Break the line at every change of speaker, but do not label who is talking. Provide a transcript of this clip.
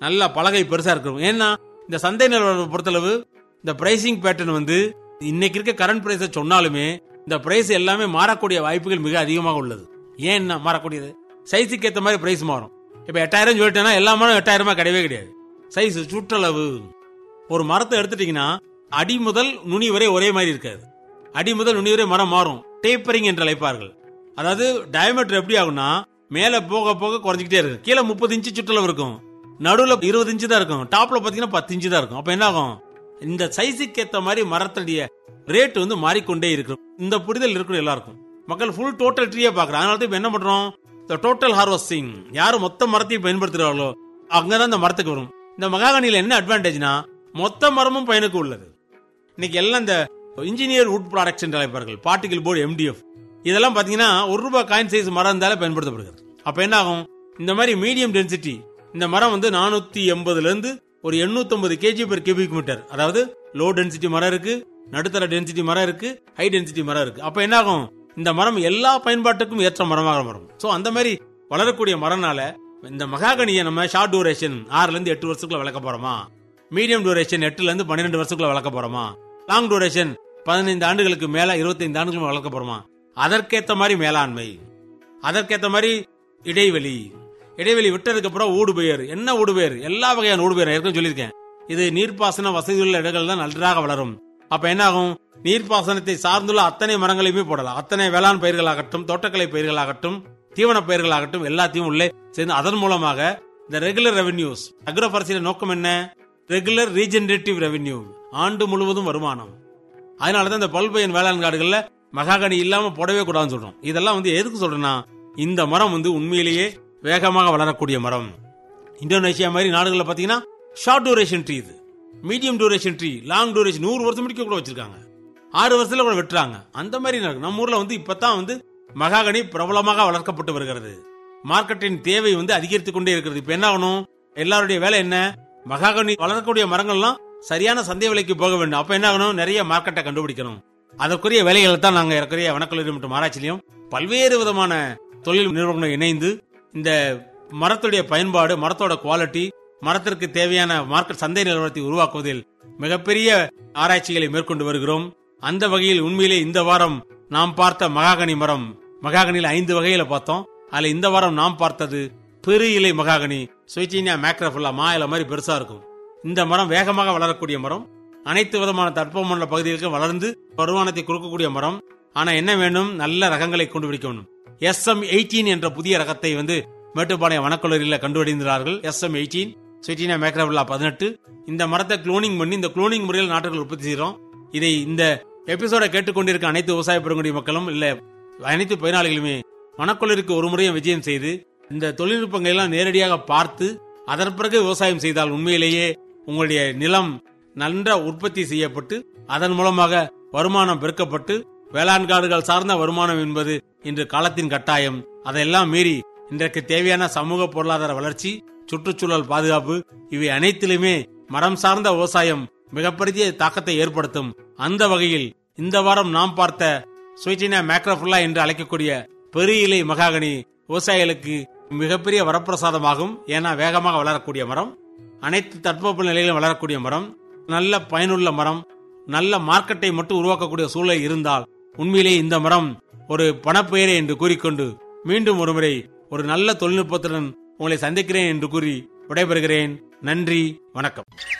நல்லா பலகை பெருசா இருக்கும் ஏன்னா இந்த சந்தை நிலவரம் பொறுத்தளவு இந்த பிரைசிங் பேட்டர்ன் வந்து இன்னைக்கு இருக்க கரண்ட் பிரைஸ சொன்னாலுமே இந்த பிரைஸ் எல்லாமே மாறக்கூடிய வாய்ப்புகள் மிக அதிகமாக உள்ளது ஏன்னா மாறக்கூடியது சைஸுக்கு ஏத்த மாதிரி பிரைஸ் மாறும் இப்ப எட்டாயிரம் சொல்லிட்டேன்னா எல்லா மரம் எட்டாயிரமா கிடையவே கிடையாது சைஸ் சுற்றளவு ஒரு மரத்தை எடுத்துட்டீங்கன்னா அடி முதல் நுனி வரை ஒரே மாதிரி இருக்காது அடி முதல் நுனி வரை மரம் மாறும் டேப்பரிங் என்று அழைப்பார்கள் அதாவது டயமீட்டர் எப்படி ஆகும்னா மேல போக போக குறைஞ்சிக்கிட்டே இருக்கு கீழே முப்பது இன்ச்சு சுற்றளவு இருக்கும் நடுவுல இருபது இன்ச்சு தான் இருக்கும் டாப்ல பாத்தீங்கன்னா பத்து இன்ச்சு தான் இருக்கும் அப்ப என்ன ஆகும் இந்த சைஸுக்கு ஏத்த மாதிரி மரத்துடைய ரேட் வந்து மாறிக்கொண்டே இருக்கும் இந்த புரிதல் இருக்கணும் எல்லாருக்கும் மக்கள் ஃபுல் டோட்டல் ட்ரீயே பாக்குறாங்க அதனால தான் இப்ப என்ன பண்றோம் இந்த டோட்டல் ஹார்வெஸ்டிங் யாரு மொத்த மரத்தையும் பயன்படுத்துறாங்களோ அங்கதான் இந்த மரத்துக்கு வரும் இந்த மகாகனியில என்ன அட்வான்டேஜ்னா மொத்த மரமும் பயனுக்கு உள்ளது இன்னைக்கு எல்லாம் இந்த இன்ஜினியர் வுட் ப்ராடக்ட்ஸ் என்று அழைப்பார்கள் பார்ட்டிகல் போர்டு எம்டிஎஃப் இதெல்லாம் பாத்தீங்கன்னா ஒரு ரூபாய் காயின் சைஸ் மரம் இருந்தாலே பயன்படுத்தப்படுகிறது அப்ப என்ன ஆகும் இந்த மாதிரி மீடியம் டென்சிட்டி இந்த மரம் வந்து நானூத்தி எண்பதுல இருந்து ஒரு 850 கேஜி பெர் கியூபிக் மீட்டர் அதாவது லோ டென்சிட்டி மரம் இருக்கு நடுத்தர டென்சிட்டி மரம் இருக்கு ஹை டென்சிட்டி மரம் இருக்கு அப்ப என்ன ஆகும் இந்த மரம் எல்லா பயன்பாட்டுக்கும் ஏற்ற மரமாக வரும் சோ அந்த மாதிரி வளரக்கூடிய மரம்னால இந்த மகாகனியை நம்ம ஷார்ட் டூரேஷன் ஆறுல இருந்து எட்டு வருஷத்துக்குள்ள வளர்க்க போறோமா மீடியம் டூரேஷன் எட்டுல இருந்து பன்னிரெண்டு வருஷத்துக்குள்ள வளர்க்க போறோமா லாங் டூரேஷன் பதினைந்து ஆண்டுகளுக்கு மேல இருபத்தைந்து ஆண்டுகளுக்கு வளர்க்க போறோமா அதற்கேத்த மாதிரி மேலாண்மை அதற்கேத்த மாதிரி இடைவெளி இடைவெளி விட்டதுக்கு அப்புறம் ஊடுபெயர் என்ன ஊடுபெயர் எல்லா வகையான ஊடுபெயர் ஏற்கனவே சொல்லியிருக்கேன் இது நீர்ப்பாசன வசதியுள்ள இடங்கள் தான் நன்றாக வளரும் அப்ப என்ன ஆகும் நீர்ப்பாசனத்தை சார்ந்துள்ள அத்தனை மரங்களையுமே போடலாம் அத்தனை வேளாண் பயிர்களாகட்டும் தோட்டக்கலை பயிர்களாகட்டும் தீவன பயிர்களாகட்டும் எல்லாத்தையும் உள்ளே சேர்ந்து அதன் மூலமாக இந்த ரெகுலர் ரெவென்யூஸ் அக்ரோபாரசியில நோக்கம் என்ன ரெகுலர் ரீஜெனரேட்டிவ் ரெவென்யூ ஆண்டு முழுவதும் வருமானம் அதனாலதான் இந்த பல்பயன் வேளாண் காடுகள்ல மகாகனி இல்லாம போடவே கூடாதுன்னு சொல்றோம் இதெல்லாம் வந்து எதுக்கு சொல்றேன்னா இந்த மரம் வந்து உண்மையிலேயே வேகமாக வளரக்கூடிய மரம் இந்தோனேஷியா மாதிரி நாடுகள்ல பாத்தீங்கன்னா ஷார்ட் டூரேஷன் ட்ரீ இது medium duration tree long duration நூறு வருஷம் முடிக்க கூட வச்சிருக்காங்க ஆறு வருஷத்துல கூட வெட்டுறாங்க அந்த மாதிரி நடக்கும் நம்ம ஊர்ல வந்து இப்பதான் வந்து மகாகனி பிரபலமாக வளர்க்கப்பட்டு வருகிறது மார்க்கெட்டின் தேவை வந்து அதிகரித்துக் கொண்டே இருக்கிறது இப்ப என்ன ஆகணும் எல்லாருடைய வேலை என்ன மகாகனி வளரக்கூடிய மரங்கள்லாம் சரியான சந்தை விலைக்கு போக வேண்டும் அப்ப என்ன ஆகணும் நிறைய மார்க்கெட்டை கண்டுபிடிக்கணும் அதற்குரிய வேலைகளை தான் நாங்க இருக்கிற வனக்கல்லூரி மற்றும் ஆராய்ச்சியிலையும் பல்வேறு விதமான தொழில் நிறுவனங்கள் இணைந்து இந்த மரத்துடைய பயன்பாடு மரத்தோட குவாலிட்டி மரத்திற்கு தேவையான மார்க்கெட் சந்தை நிலவரத்தை உருவாக்குவதில் மிகப்பெரிய ஆராய்ச்சிகளை மேற்கொண்டு வருகிறோம் அந்த வகையில் உண்மையிலே இந்த வாரம் நாம் பார்த்த மகாகனி மரம் மகாகனியில் ஐந்து வகையில பார்த்தோம் அதுல இந்த வாரம் நாம் பார்த்தது பெரு இலை மகாகனி சுவிச்சீனியா மேக்ரஃபுல்லா மா இலை மாதிரி பெருசா இருக்கும் இந்த மரம் வேகமாக வளரக்கூடிய மரம் அனைத்து விதமான தட்பமண்டல பகுதிகளுக்கும் வளர்ந்து வருமானத்தை கொடுக்கக்கூடிய மரம் ஆனா என்ன வேண்டும் நல்ல ரகங்களை கொண்டு பிடிக்கணும் எஸ் எம் எயிட்டீன் என்ற புதிய ரகத்தை வந்து மேட்டுப்பாளையம் வனக்கல்லூரியில் கண்டுபிடிந்தார்கள் எஸ் எம் எயிட்டீன் சுவிச்சீனியா மேக்ரஃபுல்லா பதினெட்டு இந்த மரத்தை குளோனிங் பண்ணி இந்த குளோனிங் முறையில் நாட்டுகள் உற்பத்தி செய்கிறோம் இதை இந்த எபிசோட கேட்டுக்கொண்டிருக்க அனைத்து விவசாய பெருங்குடி மக்களும் இல்ல அனைத்து பயனாளிகளுமே வனக்கொள்ளருக்கு ஒரு முறையும் விஜயம் செய்து இந்த தொழில்நுட்பங்களை எல்லாம் நேரடியாக பார்த்து அதன் பிறகு விவசாயம் செய்தால் உண்மையிலேயே உங்களுடைய நிலம் நன்ற உற்பத்தி செய்யப்பட்டு அதன் மூலமாக வருமானம் பெருக்கப்பட்டு வேளாண் காடுகள் சார்ந்த வருமானம் என்பது இன்று காலத்தின் கட்டாயம் அதையெல்லாம் மீறி இன்றைக்கு தேவையான சமூக பொருளாதார வளர்ச்சி சுற்றுச்சூழல் பாதுகாப்பு இவை அனைத்திலுமே மரம் சார்ந்த விவசாயம் மிகப்பெரிய தாக்கத்தை ஏற்படுத்தும் அந்த வகையில் இந்த வாரம் நாம் பார்த்த சுவிச்சினா மேக்ரோஃபுல்லா என்று அழைக்கக்கூடிய பெரிய இலை மகாகனி விவசாயிகளுக்கு மிகப்பெரிய வரப்பிரசாதமாகும் ஏன்னா வேகமாக வளரக்கூடிய மரம் அனைத்து தட்பவெப்ப நிலையிலும் வளரக்கூடிய மரம் நல்ல பயனுள்ள மரம் நல்ல மார்க்கெட்டை மட்டும் உருவாக்கக்கூடிய சூழல் இருந்தால் உண்மையிலே இந்த மரம் ஒரு பணப்பெயரே என்று கூறிக்கொண்டு மீண்டும் ஒருமுறை ஒரு நல்ல தொழில்நுட்பத்துடன் உங்களை சந்திக்கிறேன் என்று கூறி விடைபெறுகிறேன் நன்றி வணக்கம்